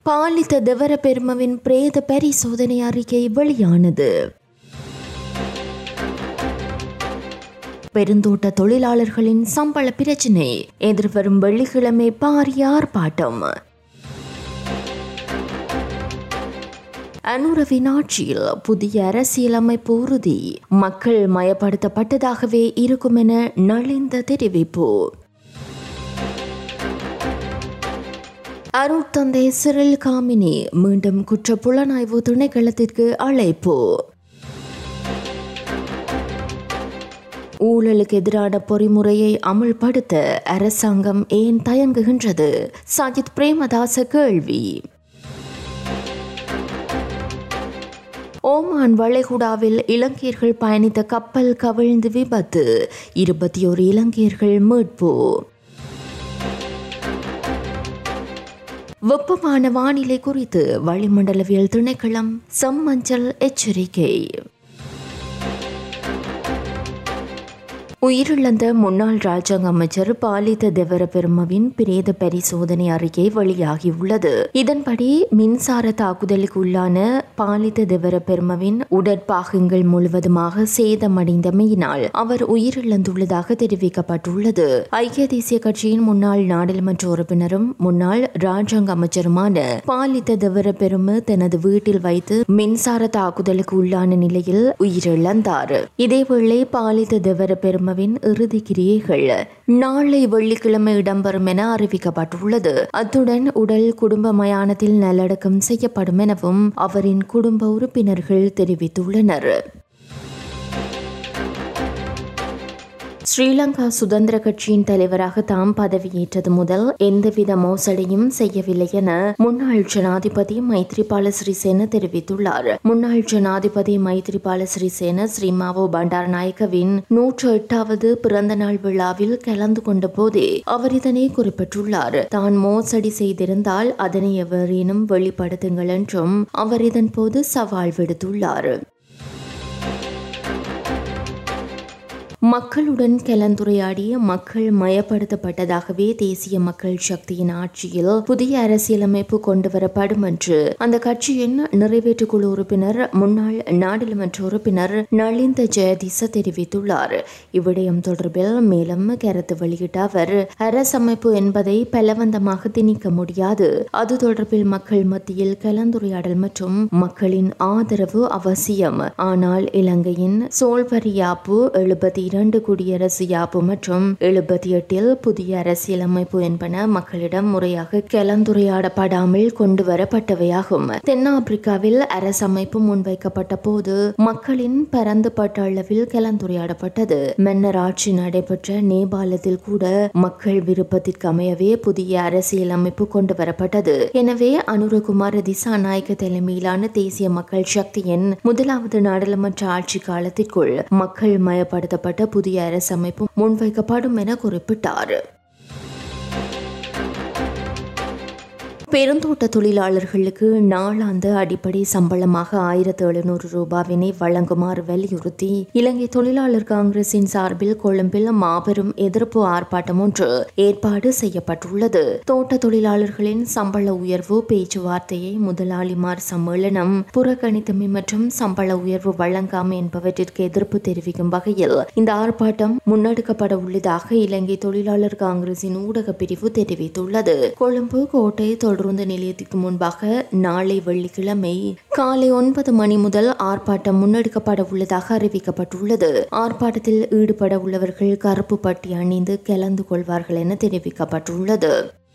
பாலித்த திவர பெருமவின் பிரேத பரிசோதனை அறிக்கை வெளியானது பெருந்தோட்ட தொழிலாளர்களின் சம்பள பிரச்சினை எதிர்வரும் வெள்ளிக்கிழமை பாரிய ஆர்ப்பாட்டம் அனுரவின் ஆட்சியில் புதிய அரசியலமைப்பு உறுதி மக்கள் மயப்படுத்தப்பட்டதாகவே இருக்கும் என நலிந்த தெரிவிப்பு அருட்தந்தை சிறில் காமினி மீண்டும் குற்ற புலனாய்வு திணைக்களத்திற்கு அழைப்பு ஊழலுக்கு எதிரான பொறிமுறையை அமுல்படுத்த அரசாங்கம் ஏன் தயங்குகின்றது சஜித் பிரேமதாச கேள்வி ஓமான் வளைகுடாவில் இலங்கையர்கள் பயணித்த கப்பல் கவிழ்ந்து விபத்து இருபத்தி ஒரு இலங்கையர்கள் மீட்பு வெப்பமான வானிலை குறித்து வளிமண்டலவியல் திணைக்களம் செம்மஞ்சள் எச்சரிக்கை உயிரிழந்த முன்னாள் ராஜாங்க அமைச்சர் பாலித தெவர பெருமவின் பிரேத பரிசோதனை அறிக்கை வெளியாகியுள்ளது இதன்படி மின்சார தாக்குதலுக்கு உள்ளான பாலித தெவர பெருமவின் உடற்பாகங்கள் முழுவதுமாக சேதமடைந்தமையினால் அவர் உயிரிழந்துள்ளதாக தெரிவிக்கப்பட்டுள்ளது ஐக்கிய தேசிய கட்சியின் முன்னாள் நாடாளுமன்ற உறுப்பினரும் முன்னாள் ராஜாங்க அமைச்சருமான பாலித தெவர பெரும தனது வீட்டில் வைத்து மின்சார தாக்குதலுக்கு உள்ளான நிலையில் உயிரிழந்தார் இதேவேளை பாலித தெவர பெரும சர்மாவின் இறுதி கிரியைகள் நாளை வெள்ளிக்கிழமை இடம்பெறும் என அறிவிக்கப்பட்டுள்ளது அத்துடன் உடல் குடும்ப மயானத்தில் நல்லடக்கம் செய்யப்படும் எனவும் அவரின் குடும்ப உறுப்பினர்கள் தெரிவித்துள்ளனர் ஸ்ரீலங்கா சுதந்திர கட்சியின் தலைவராக தாம் பதவியேற்றது முதல் எந்தவித மோசடியும் செய்யவில்லை என முன்னாள் ஜனாதிபதி மைத்ரிபால சிறிசேன தெரிவித்துள்ளார் முன்னாள் ஜனாதிபதி மைத்ரிபால சிறிசேன ஸ்ரீமாவோ பண்டாரநாயக்கவின் நூற்று எட்டாவது பிறந்த நாள் விழாவில் கலந்து கொண்ட போதே அவர் இதனை குறிப்பிட்டுள்ளார் தான் மோசடி செய்திருந்தால் அதனை எவரேனும் வெளிப்படுத்துங்கள் என்றும் அவர் இதன் போது சவால் விடுத்துள்ளார் மக்களுடன் கலந்துரையாடிய மக்கள் மயப்படுத்தப்பட்டதாகவே தேசிய மக்கள் சக்தியின் ஆட்சியில் புதிய அரசியலமைப்பு கொண்டுவரப்படும் என்று அந்த கட்சியின் நிறைவேற்று குழு உறுப்பினர் முன்னாள் நாடாளுமன்ற உறுப்பினர் நளிந்த ஜெயதிச தெரிவித்துள்ளார் இவ்விடயம் தொடர்பில் மேலும் கருத்து வெளியிட்ட அவர் அரசமைப்பு என்பதை பலவந்தமாக திணிக்க முடியாது அது தொடர்பில் மக்கள் மத்தியில் கலந்துரையாடல் மற்றும் மக்களின் ஆதரவு அவசியம் ஆனால் இலங்கையின் சோல்வரி யாப்பு எழுபத்தி இரண்டு குடியரசு யாப்பு மற்றும் எழுபத்தி எட்டில் புதிய அரசியலமைப்பு என்பன மக்களிடம் முறையாக கலந்துரையாடப்படாமல் கொண்டு வரப்பட்டவையாகும் தென்னாப்பிரிக்காவில் அரசமைப்பு முன்வைக்கப்பட்ட போது மக்களின் பரந்துபட்ட அளவில் கலந்துரையாடப்பட்டது மன்னர் ஆட்சி நடைபெற்ற நேபாளத்தில் கூட மக்கள் விருப்பத்திற்கு அமையவே புதிய அரசியலமைப்பு கொண்டு வரப்பட்டது எனவே அனுரகுமார திசாநாயக்க தலைமையிலான தேசிய மக்கள் சக்தியின் முதலாவது நாடாளுமன்ற ஆட்சி காலத்திற்குள் மக்கள் மயப்படுத்தப்பட்ட புதிய அரசமைப்பு முன்வைக்கப்படும் என குறிப்பிட்டார் பெருந்தோட்ட தொழிலாளர்களுக்கு நாளாந்த அடிப்படை சம்பளமாக ஆயிரத்து எழுநூறு ரூபாவினை வழங்குமாறு வலியுறுத்தி இலங்கை தொழிலாளர் காங்கிரசின் சார்பில் கொழும்பில் மாபெரும் எதிர்ப்பு ஆர்ப்பாட்டம் ஒன்று ஏற்பாடு செய்யப்பட்டுள்ளது தோட்ட தொழிலாளர்களின் சம்பள உயர்வு பேச்சுவார்த்தையை முதலாளிமார் சம்மேளனம் புறக்கணித்தமை மற்றும் சம்பள உயர்வு வழங்காமை என்பவற்றிற்கு எதிர்ப்பு தெரிவிக்கும் வகையில் இந்த ஆர்ப்பாட்டம் முன்னெடுக்கப்பட உள்ளதாக இலங்கை தொழிலாளர் காங்கிரசின் ஊடக பிரிவு தெரிவித்துள்ளது கொழும்பு கோட்டை தொடருந்து நிலையத்திற்கு முன்பாக நாளை வெள்ளிக்கிழமை காலை ஒன்பது மணி முதல் ஆர்ப்பாட்டம் முன்னெடுக்கப்பட உள்ளதாக அறிவிக்கப்பட்டுள்ளது ஆர்ப்பாட்டத்தில் ஈடுபட உள்ளவர்கள் கருப்பு பட்டி அணிந்து கலந்து கொள்வார்கள் என தெரிவிக்கப்பட்டுள்ளது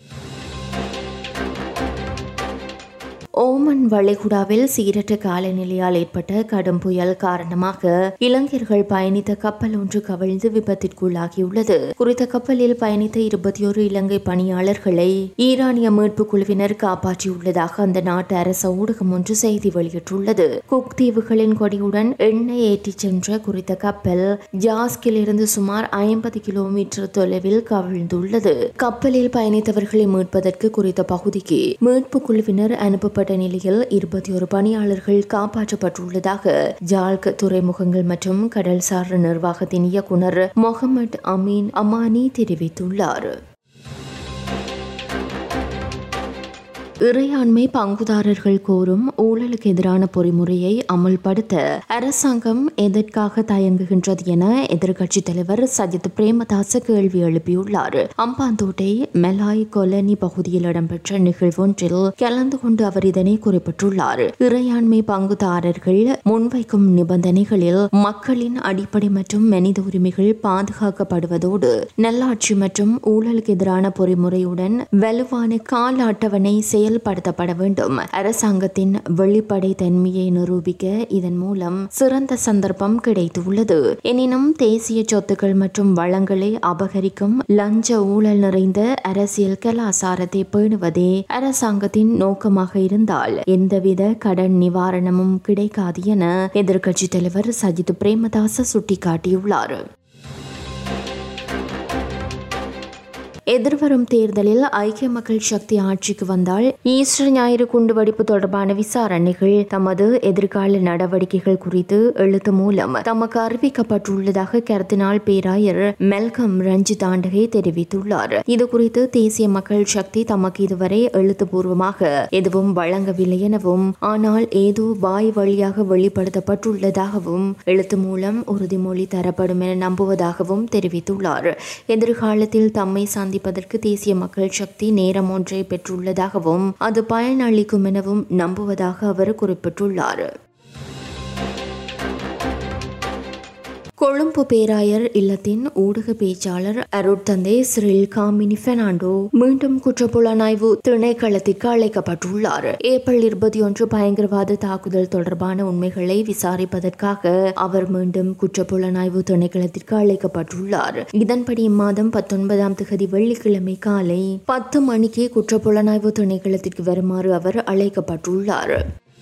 ஓமன் வளைகுடாவில் சீரற்ற காலநிலையால் ஏற்பட்ட கடும் புயல் காரணமாக இளைஞர்கள் பயணித்த கப்பல் ஒன்று கவிழ்ந்து விபத்திற்குள்ளாகியுள்ளது குறித்த கப்பலில் பயணித்த இருபத்தி ஒரு இலங்கை பணியாளர்களை ஈரானிய மீட்பு குழுவினர் காப்பாற்றியுள்ளதாக அந்த நாட்டு அரச ஊடகம் ஒன்று செய்தி வெளியிட்டுள்ளது குக் தீவுகளின் கொடியுடன் எண்ணெய் ஏற்றிச் சென்ற குறித்த கப்பல் ஜாஸ்கில் இருந்து சுமார் ஐம்பது கிலோமீட்டர் தொலைவில் கவிழ்ந்துள்ளது கப்பலில் பயணித்தவர்களை மீட்பதற்கு குறித்த பகுதிக்கு மீட்பு குழுவினர் அனுப்பப்பட்ட நிலையில் இருபத்தி ஒரு பணியாளர்கள் காப்பாற்றப்பட்டுள்ளதாக ஜால்க் துறைமுகங்கள் மற்றும் கடல்சார் நிர்வாகத்தின் இயக்குனர் முகமது அமீன் அமானி தெரிவித்துள்ளார் இறையாண்மை பங்குதாரர்கள் கோரும் ஊழலுக்கு எதிரான பொறிமுறையை அமுல்படுத்த அரசாங்கம் எதற்காக தயங்குகின்றது என எதிர்க்கட்சித் தலைவர் சஜித் பிரேமதாச கேள்வி எழுப்பியுள்ளார் அம்பாந்தோட்டை மெலாய் கொலனி பகுதியில் இடம்பெற்ற நிகழ்வொன்றில் கலந்து கொண்டு அவர் இதனை குறிப்பிட்டுள்ளார் இறையாண்மை பங்குதாரர்கள் முன்வைக்கும் நிபந்தனைகளில் மக்களின் அடிப்படை மற்றும் மனித உரிமைகள் பாதுகாக்கப்படுவதோடு நல்லாட்சி மற்றும் ஊழலுக்கு எதிரான பொறிமுறையுடன் வலுவான கால அட்டவணை செயல்படுத்தப்பட வேண்டும் அரசாங்கத்தின் வெளிப்படை தன்மையை நிரூபிக்க இதன் மூலம் சிறந்த சந்தர்ப்பம் கிடைத்துள்ளது எனினும் தேசிய சொத்துக்கள் மற்றும் வளங்களை அபகரிக்கும் லஞ்ச ஊழல் நிறைந்த அரசியல் கலாசாரத்தை பேணுவதே அரசாங்கத்தின் நோக்கமாக இருந்தால் எந்தவித கடன் நிவாரணமும் கிடைக்காது என எதிர்க்கட்சித் தலைவர் சஜித் பிரேமதாச சுட்டிக்காட்டியுள்ளார் எதிர்வரும் தேர்தலில் ஐக்கிய மக்கள் சக்தி ஆட்சிக்கு வந்தால் ஈஸ்டர் ஞாயிறு குண்டுவெடிப்பு தொடர்பான விசாரணைகள் தமது எதிர்கால நடவடிக்கைகள் குறித்து எழுத்து மூலம் தமக்கு அறிவிக்கப்பட்டுள்ளதாக கருத்தினால் பேராயர் மெல்கம் ரஞ்சித் ஆண்டகை தெரிவித்துள்ளார் இது குறித்து தேசிய மக்கள் சக்தி தமக்கு இதுவரை எழுத்துப்பூர்வமாக எதுவும் வழங்கவில்லை எனவும் ஆனால் ஏதோ வாய் வழியாக வெளிப்படுத்தப்பட்டுள்ளதாகவும் எழுத்து மூலம் உறுதிமொழி தரப்படும் என நம்புவதாகவும் தெரிவித்துள்ளார் எதிர்காலத்தில் தம்மை சந்திப்பதற்கு தேசிய மக்கள் சக்தி நேரம் ஒன்றை பெற்றுள்ளதாகவும் அது பயனளிக்கும் எனவும் நம்புவதாக அவர் குறிப்பிட்டுள்ளார் கொழும்பு பேராயர் இல்லத்தின் ஊடக பேச்சாளர் அருட்தந்தை சிறில் காமினி பெர்னாண்டோ மீண்டும் குற்றப்புலனாய்வு திணைக்களத்திற்கு அழைக்கப்பட்டுள்ளார் ஏப்ரல் இருபத்தி ஒன்று பயங்கரவாத தாக்குதல் தொடர்பான உண்மைகளை விசாரிப்பதற்காக அவர் மீண்டும் குற்றப்புலனாய்வு திணைக்களத்திற்கு அழைக்கப்பட்டுள்ளார் இதன்படி இம்மாதம் பத்தொன்பதாம் தேதி வெள்ளிக்கிழமை காலை பத்து மணிக்கு குற்றப்புலனாய்வு திணைக்களத்திற்கு வருமாறு அவர் அழைக்கப்பட்டுள்ளார்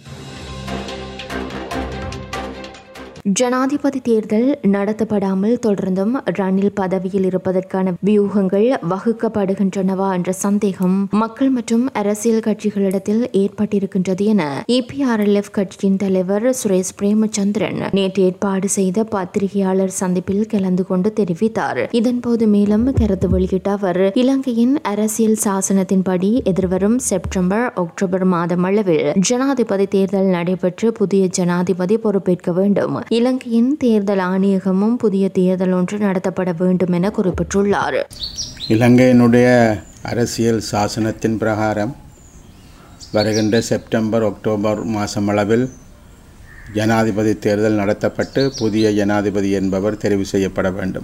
ஜனாதிபதி தேர்தல் நடத்தப்படாமல் தொடர்ந்தும் ரணில் பதவியில் இருப்பதற்கான வியூகங்கள் வகுக்கப்படுகின்றனவா என்ற சந்தேகம் மக்கள் மற்றும் அரசியல் கட்சிகளிடத்தில் ஏற்பட்டிருக்கின்றது என இபிஆர்எல்எஃப் கட்சியின் தலைவர் சுரேஷ் பிரேமச்சந்திரன் நேற்று ஏற்பாடு செய்த பத்திரிகையாளர் சந்திப்பில் கலந்து கொண்டு தெரிவித்தார் இதன்போது மேலும் கருத்து வெளியிட்ட அவர் இலங்கையின் அரசியல் சாசனத்தின்படி எதிர்வரும் செப்டம்பர் அக்டோபர் மாதம் அளவில் ஜனாதிபதி தேர்தல் நடைபெற்று புதிய ஜனாதிபதி பொறுப்பேற்க வேண்டும் இலங்கையின் தேர்தல் ஆணையகமும் புதிய தேர்தல் ஒன்று நடத்தப்பட வேண்டும் என குறிப்பிட்டுள்ளார் இலங்கையினுடைய அரசியல் சாசனத்தின் பிரகாரம் வருகின்ற செப்டம்பர் அக்டோபர் மாதம் அளவில் ஜனாதிபதி தேர்தல் நடத்தப்பட்டு புதிய ஜனாதிபதி என்பவர் தெரிவு செய்யப்பட வேண்டும்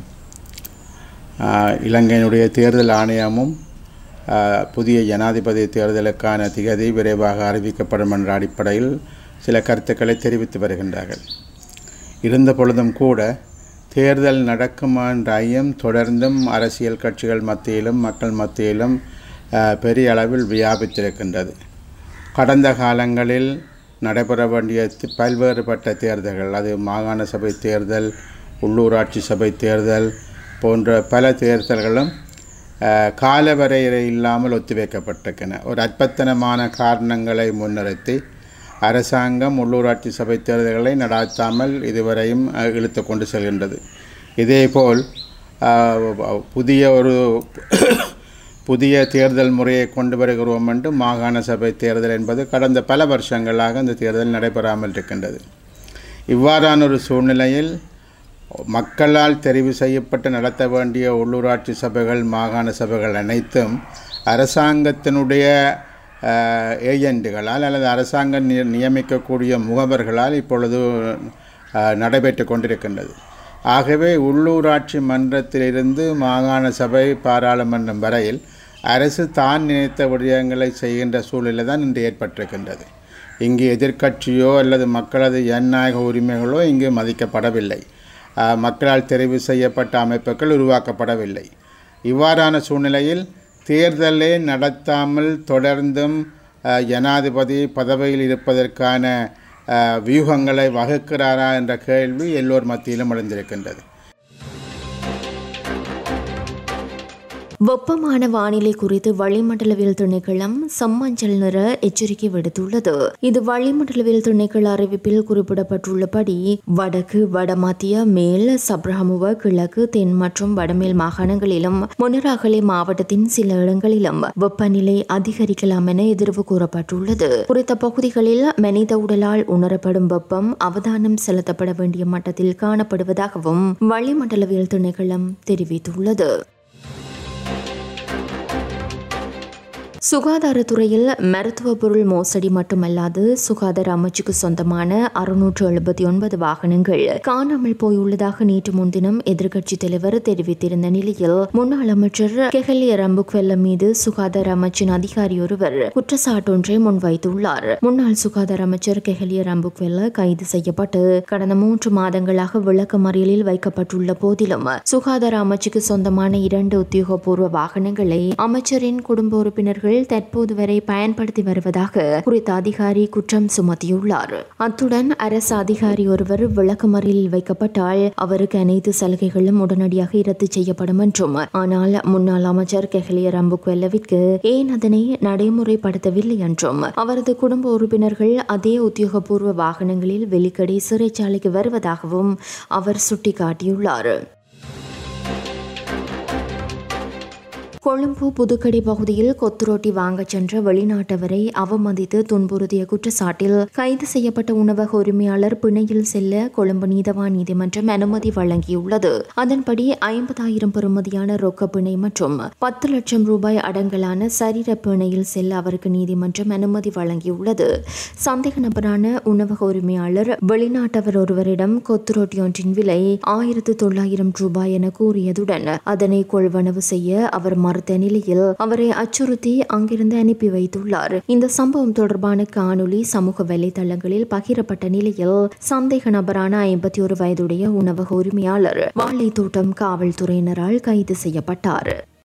ஆஹ், இலங்கையினுடைய தேர்தல் ஆணையமும் ஆஹ், புதிய ஜனாதிபதி தேர்தலுக்கான திகதி விரைவாக அறிவிக்கப்படும் என்ற அடிப்படையில் சில கருத்துக்களை தெரிவித்து வருகின்றார்கள் இருந்த பொழுதும் கூட தேர்தல் நடக்குமா என்ற ஐயம் தொடர்ந்தும் அரசியல் கட்சிகள் மத்தியிலும் மக்கள் மத்தியிலும் அஹ், பெரிய அளவில் வியாபித்திருக்கின்றது கடந்த காலங்களில் நடைபெற வேண்டிய தி- பல்வேறுபட்ட தேர்தல்கள் அது மாகாண சபை தேர்தல் உள்ளூராட்சி சபை தேர்தல் போன்ற பல தேர்தல்களும் அஹ், காலவரையறை இல்லாமல் ஒத்திவைக்கப்பட்டிருக்கின்றன ஒரு அற்பத்தனமான காரணங்களை முன்னிறுத்தி அரசாங்கம் உள்ளூராட்சி சபை தேர்தல்களை நடாத்தாமல் இதுவரையும் அஹ், இழுத்து கொண்டு செல்கின்றது இதேபோல் அஹ், புதிய ஒரு புதிய தேர்தல் முறையை கொண்டு வருகிறோம் என்று மாகாண சபை தேர்தல் என்பது கடந்த பல வருஷங்களாக இந்த தேர்தல் நடைபெறாமல் இருக்கின்றது இவ்வாறான ஒரு சூழ்நிலையில் மக்களால் தெரிவு செய்யப்பட்டு நடத்த வேண்டிய உள்ளூராட்சி சபைகள் மாகாண சபைகள் அனைத்தும் அரசாங்கத்தினுடைய அஹ், ஏஜெண்டுகளால் அல்லது அரசாங்கம் நி- நியமிக்கக்கூடிய முகவர்களால் இப்பொழுது அஹ், நடைபெற்று கொண்டிருக்கின்றது ஆகவே உள்ளூராட்சி மன்றத்திலிருந்து மாகாண சபை பாராளுமன்றம் வரையில் அரசு தான் நினைத்த விடயங்களை செய்கின்ற சூழ்நிலை தான் இன்று ஏற்பட்டிருக்கின்றது இங்கு எதிர்க்கட்சியோ அல்லது மக்களது ஜனநாயக உரிமைகளோ இங்கு மதிக்கப்படவில்லை ஆஹ், மக்களால் தெரிவு செய்யப்பட்ட அமைப்புகள் உருவாக்கப்படவில்லை இவ்வாறான சூழ்நிலையில் தேர்தலை நடத்தாமல் தொடர்ந்தும் ஆஹ், ஜனாதிபதி பதவியில் இருப்பதற்கான ஆஹ், வியூகங்களை வகுக்கிறாரா என்ற கேள்வி எல்லோர் மத்தியிலும் எழுந்திருக்கின்றது வெப்பமான வானிலை குறித்து வளிமண்டலவியல் திணைக்களம் செம்மஞ்சள் நிற எச்சரிக்கை விடுத்துள்ளது இது வளிமண்டலவியல் திணைக்கள அறிவிப்பில் குறிப்பிடப்பட்டுள்ளபடி வடக்கு வடமத்திய மேல் சப்ரஹமுவ கிழக்கு தென் மற்றும் வடமேல் மாகாணங்களிலும் முன்னராகலை மாவட்டத்தின் சில இடங்களிலும் வெப்பநிலை அதிகரிக்கலாம் என எதிர்வு கூறப்பட்டுள்ளது குறித்த பகுதிகளில் மனித உடலால் உணரப்படும் வெப்பம் அவதானம் செலுத்தப்பட வேண்டிய மட்டத்தில் காணப்படுவதாகவும் வளிமண்டலவியல் திணைக்களம் தெரிவித்துள்ளது சுகாதாரத்துறையில் மருத்துவ பொருள் மோசடி மட்டுமல்லாது சுகாதார அமைச்சுக்கு சொந்தமான அறுநூற்று எழுபத்தி ஒன்பது வாகனங்கள் காணாமல் போயுள்ளதாக நேற்று முன்தினம் எதிர்க்கட்சித் தலைவர் தெரிவித்திருந்த நிலையில் முன்னாள் அமைச்சர் கெஹலிய ரம்புக்வெல்ல மீது சுகாதார அமைச்சின் அதிகாரி ஒருவர் குற்றச்சாட்டொன்றை முன்வைத்துள்ளார் முன்னாள் சுகாதார அமைச்சர் கெஹலிய ரம்புக்வெல்ல கைது செய்யப்பட்டு கடந்த மூன்று மாதங்களாக விளக்கமறியலில் வைக்கப்பட்டுள்ள போதிலும் சுகாதார அமைச்சுக்கு சொந்தமான இரண்டு உத்தியோகபூர்வ வாகனங்களை அமைச்சரின் குடும்ப உறுப்பினர்கள் தற்போது வரை பயன்படுத்தி வருவதாக குறித்த அதிகாரி குற்றம் சுமத்தியுள்ளார் அத்துடன் அரசு அதிகாரி ஒருவர் விளக்கமறியலில் வைக்கப்பட்டால் அவருக்கு அனைத்து சலுகைகளும் உடனடியாக ரத்து செய்யப்படும் என்றும் ஆனால் முன்னாள் அமைச்சர் கெஹலிய ரம்புக்வெல்லவிற்கு ஏன் அதனை நடைமுறைப்படுத்தவில்லை என்றும் அவரது குடும்ப உறுப்பினர்கள் அதே உத்தியோகபூர்வ வாகனங்களில் வெலிக்கடை சிறைச்சாலைக்கு வருவதாகவும் அவர் சுட்டிக்காட்டியுள்ளார் கொழும்பு புதுக்கடை பகுதியில் கொத்துரோட்டி வாங்கச் சென்ற வெளிநாட்டவரை அவமதித்து துன்புறுத்திய குற்றச்சாட்டில் கைது செய்யப்பட்ட உணவக உரிமையாளர் பிணையில் செல்ல கொழும்பு நீதவான் நீதிமன்றம் அனுமதி வழங்கியுள்ளது அதன்படி ஐம்பதாயிரம் பெறுமதியான ரொக்க பிணை மற்றும் பத்து லட்சம் ரூபாய் அடங்கலான சரீர பிணையில் செல்ல அவருக்கு நீதிமன்றம் அனுமதி வழங்கியுள்ளது சந்தேக நபரான உணவக உரிமையாளர் வெளிநாட்டவர் ஒருவரிடம் கொத்துரோட்டி ஒன்றின் விலை ஆயிரத்து தொள்ளாயிரம் ரூபாய் என கூறியதுடன் அதனை கொள்வனவு செய்ய அவர் மறுத்த நிலையில் அவரை அச்சுறுத்தி அங்கிருந்து அனுப்பி வைத்துள்ளார் இந்த சம்பவம் தொடர்பான காணொலி சமூக வலைதளங்களில் பகிரப்பட்ட நிலையில் சந்தேக நபரான ஐம்பத்தி ஒரு வயதுடைய உணவக உரிமையாளர் வாழைத்தோட்டம் காவல்துறையினரால் கைது செய்யப்பட்டார்